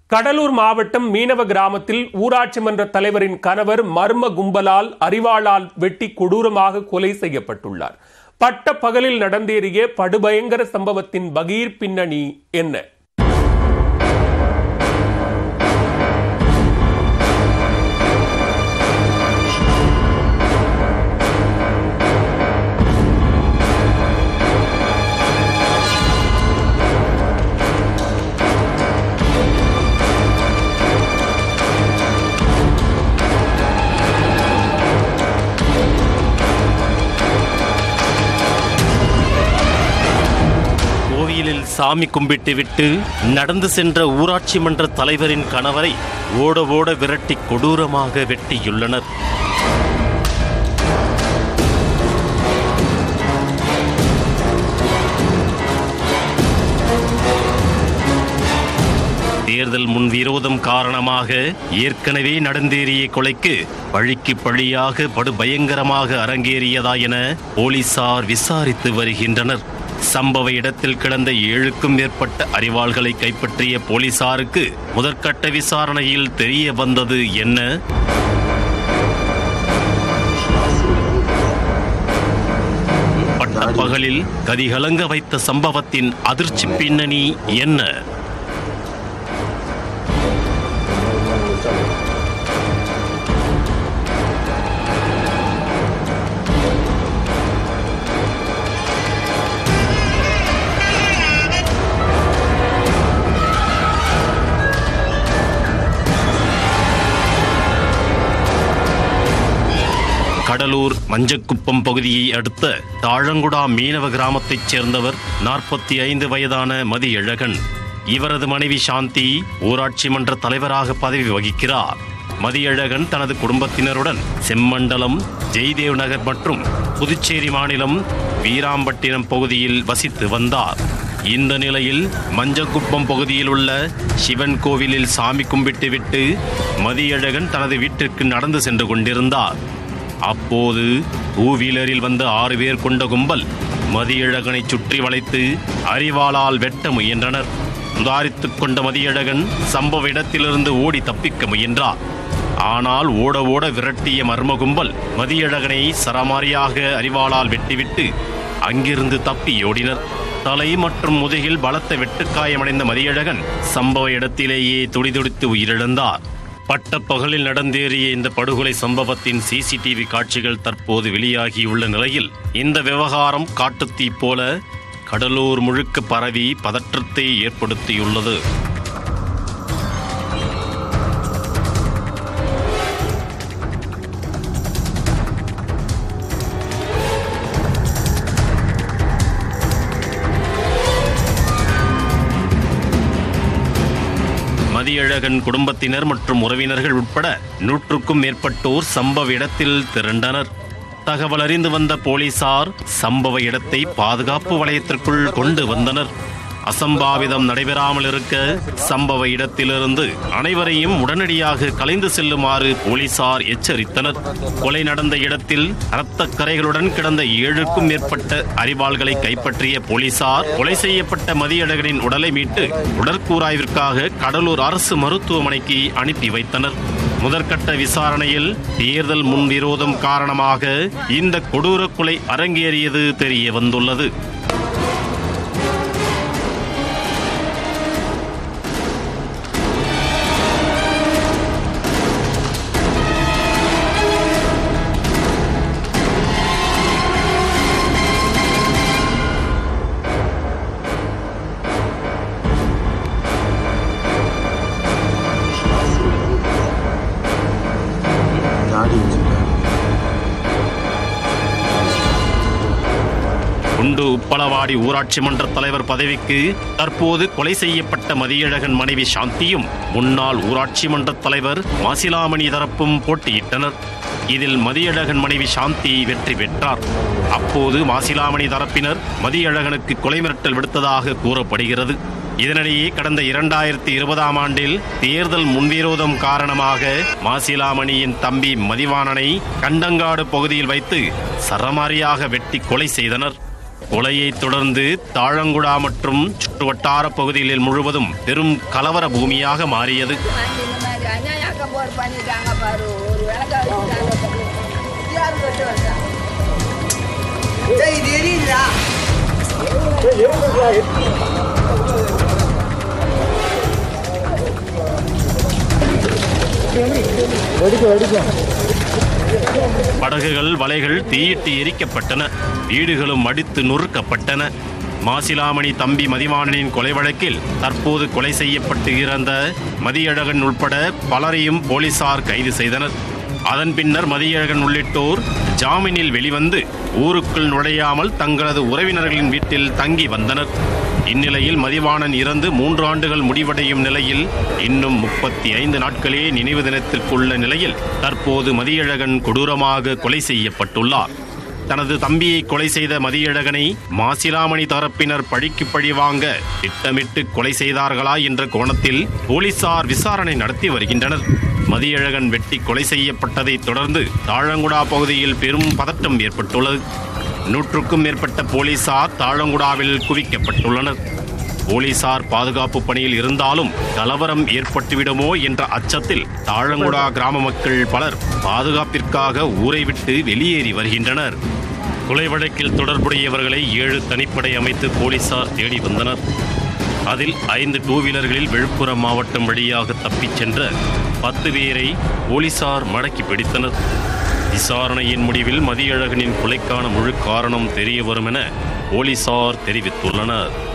கடலூர் மாவட்டம் மீனவ கிராமத்தில் ஊராட்சி மன்ற தலைவரின் கணவர் மர்ம கும்பலால் அரிவாளால் வெட்டி கொடூரமாக கொலை செய்யப்பட்டுள்ளார் பட்ட பகலில் நடந்தேறிய படுபயங்கர சம்பவத்தின் பகீர் பின்னணி என்ன கோயிலில் சாமி கும்பிட்டுவிட்டு நடந்து சென்ற ஊராட்சி மன்ற தலைவரின் கணவரை ஓட ஓட விரட்டி கொடூரமாக வெட்டியுள்ளனர் தேர்தல் முன் விரோதம் காரணமாக ஏற்கனவே நடந்தேறிய கொலைக்கு பழிக்கு பழியாக படுபயங்கரமாக அரங்கேறியதா என போலீசார் விசாரித்து வருகின்றனர் சம்பவ இடத்தில் கிடந்த ஏழுக்கும் மேற்பட்ட அறிவாள்களை கைப்பற்றிய போலீசாருக்கு முதற்கட்ட விசாரணையில் தெரிய வந்தது என்ன பட்ட பகலில் கதிகலங்க வைத்த சம்பவத்தின் அதிர்ச்சி பின்னணி என்ன கடலூர் மஞ்சக்குப்பம் பகுதியை அடுத்த தாழங்குடா மீனவ கிராமத்தைச் சேர்ந்தவர் நாற்பத்தி ஐந்து வயதான மதியழகன் இவரது மனைவி சாந்தி ஊராட்சி மன்ற தலைவராக பதவி வகிக்கிறார் மதியழகன் தனது குடும்பத்தினருடன் செம்மண்டலம் ஜெய்தேவ் நகர் மற்றும் புதுச்சேரி மாநிலம் வீராம்பட்டினம் பகுதியில் வசித்து வந்தார் இந்த நிலையில் மஞ்சக்குப்பம் பகுதியில் உள்ள சிவன் கோவிலில் சாமி கும்பிட்டுவிட்டு மதியழகன் தனது வீட்டிற்கு நடந்து சென்று கொண்டிருந்தார் அப்போது டூ வீலரில் வந்த ஆறு பேர் கொண்ட கும்பல் மதியழகனை சுற்றி வளைத்து அரிவாளால் வெட்ட முயன்றனர் சுதாரித்துக் கொண்ட மதியழகன் சம்பவ இடத்திலிருந்து ஓடி தப்பிக்க முயன்றார் ஆனால் ஓட ஓட விரட்டிய மர்ம கும்பல் மதியழகனை சரமாரியாக அரிவாளால் வெட்டிவிட்டு அங்கிருந்து தப்பி ஓடினர் தலை மற்றும் முதுகில் பலத்த வெட்டுக்காயமடைந்த மதியழகன் சம்பவ இடத்திலேயே துடிதுடித்து உயிரிழந்தார் பட்டப்பகலில் நடந்தேறிய இந்த படுகொலை சம்பவத்தின் சிசிடிவி காட்சிகள் தற்போது வெளியாகியுள்ள நிலையில் இந்த விவகாரம் காட்டுத்தீ போல கடலூர் முழுக்க பரவி பதற்றத்தை ஏற்படுத்தியுள்ளது மதியழகன் குடும்பத்தினர் மற்றும் உறவினர்கள் உட்பட நூற்றுக்கும் மேற்பட்டோர் சம்பவ இடத்தில் திரண்டனர் தகவல் அறிந்து வந்த போலீசார் சம்பவ இடத்தை பாதுகாப்பு வளையத்திற்குள் கொண்டு வந்தனர் அசம்பாவிதம் நடைபெறாமல் இருக்க சம்பவ இடத்திலிருந்து அனைவரையும் உடனடியாக கலைந்து செல்லுமாறு போலீசார் எச்சரித்தனர் கொலை நடந்த இடத்தில் இரத்த கரைகளுடன் கிடந்த ஏழுக்கும் மேற்பட்ட அறிவாள்களை கைப்பற்றிய போலீசார் கொலை செய்யப்பட்ட மதியழகனின் உடலை மீட்டு உடற்கூராய்விற்காக கடலூர் அரசு மருத்துவமனைக்கு அனுப்பி வைத்தனர் முதற்கட்ட விசாரணையில் தேர்தல் முன்விரோதம் காரணமாக இந்த கொடூர கொலை அரங்கேறியது தெரிய வந்துள்ளது தாடி வச்சிருக்காரு குண்டு உப்பளவாடி ஊராட்சி மன்ற தலைவர் பதவிக்கு தற்போது கொலை செய்யப்பட்ட மதியழகன் மனைவி சாந்தியும் முன்னாள் ஊராட்சி மன்ற தலைவர் மாசிலாமணி தரப்பும் போட்டியிட்டனர் இதில் மதியழகன் மனைவி சாந்தி வெற்றி பெற்றார் அப்போது மாசிலாமணி தரப்பினர் மதியழகனுக்கு கொலை மிரட்டல் விடுத்ததாக கூறப்படுகிறது இதனிடையே கடந்த இரண்டாயிரத்தி இருபதாம் ஆண்டில் தேர்தல் முன்விரோதம் காரணமாக மாசிலாமணியின் தம்பி மதிவாணனை கண்டங்காடு பகுதியில் வைத்து சரமாரியாக வெட்டி கொலை செய்தனர் கொலையைத் தொடர்ந்து தாழங்குடா மற்றும் சுற்றுவட்டார பகுதிகளில் முழுவதும் பெரும் கலவர பூமியாக மாறியது வாங்கி இந்த மாதிரி அநியாயம் போர் பண்ணிட்டாங்க பாரு ஒரு விளக்காக வச்சுட்டாங்க யாரு கொண்டு வந்தா இது எரியுதா படகுகள் வலைகள் தீயிட்டு எரிக்கப்பட்டன வீடுகளும் அடித்து நொறுக்கப்பட்டன மாசிலாமணி தம்பி மதிவாணனின் கொலை வழக்கில் தற்போது கொலை செய்யப்பட்டு இறந்த மதியழகன் உட்பட பலரையும் போலீசார் கைது செய்தனர் அதன் பின்னர் மதியழகன் உள்ளிட்டோர் ஜாமீனில் வெளிவந்து ஊருக்குள் நுழையாமல் தங்களது உறவினர்களின் வீட்டில் தங்கி வந்தனர் இந்நிலையில் மதிவாணன் இறந்து மூன்று ஆண்டுகள் முடிவடையும் நிலையில் இன்னும் முப்பத்தி ஐந்து நாட்களே நினைவு தினத்திற்குள்ள நிலையில் தற்போது மதியழகன் கொடூரமாக கொலை செய்யப்பட்டுள்ளார் தனது தம்பியை கொலை செய்த மதியழகனை மாசிலாமணி தரப்பினர் பழிக்கு பழி வாங்க திட்டமிட்டு கொலை செய்தார்களா என்ற கோணத்தில் போலீசார் விசாரணை நடத்தி வருகின்றனர் மதியழகன் வெட்டி கொலை செய்யப்பட்டதை தொடர்ந்து தாழங்குடா பகுதியில் பெரும் பதட்டம் ஏற்பட்டுள்ளது நூற்றுக்கும் மேற்பட்ட போலீசார் தாழங்குடாவில் குவிக்கப்பட்டுள்ளனர் போலீசார் பாதுகாப்பு பணியில் இருந்தாலும் கலவரம் ஏற்பட்டுவிடுமோ என்ற அச்சத்தில் தாழங்குடா கிராம மக்கள் பலர் பாதுகாப்பிற்காக ஊரை விட்டு வெளியேறி வருகின்றனர் கொலை வழக்கில் தொடர்புடையவர்களை ஏழு தனிப்படை அமைத்து போலீசார் தேடி வந்தனர் அதில் ஐந்து டூ வீலர்களில் விழுப்புரம் மாவட்டம் வழியாக தப்பிச் சென்ற பத்து பேரை போலீசார் மடக்கி பிடித்தனர் விசாரணையின் முடிவில் மதியழகனின் கொலைக்கான முழு காரணம் தெரிய வரும் என போலீசார் தெரிவித்துள்ளனர்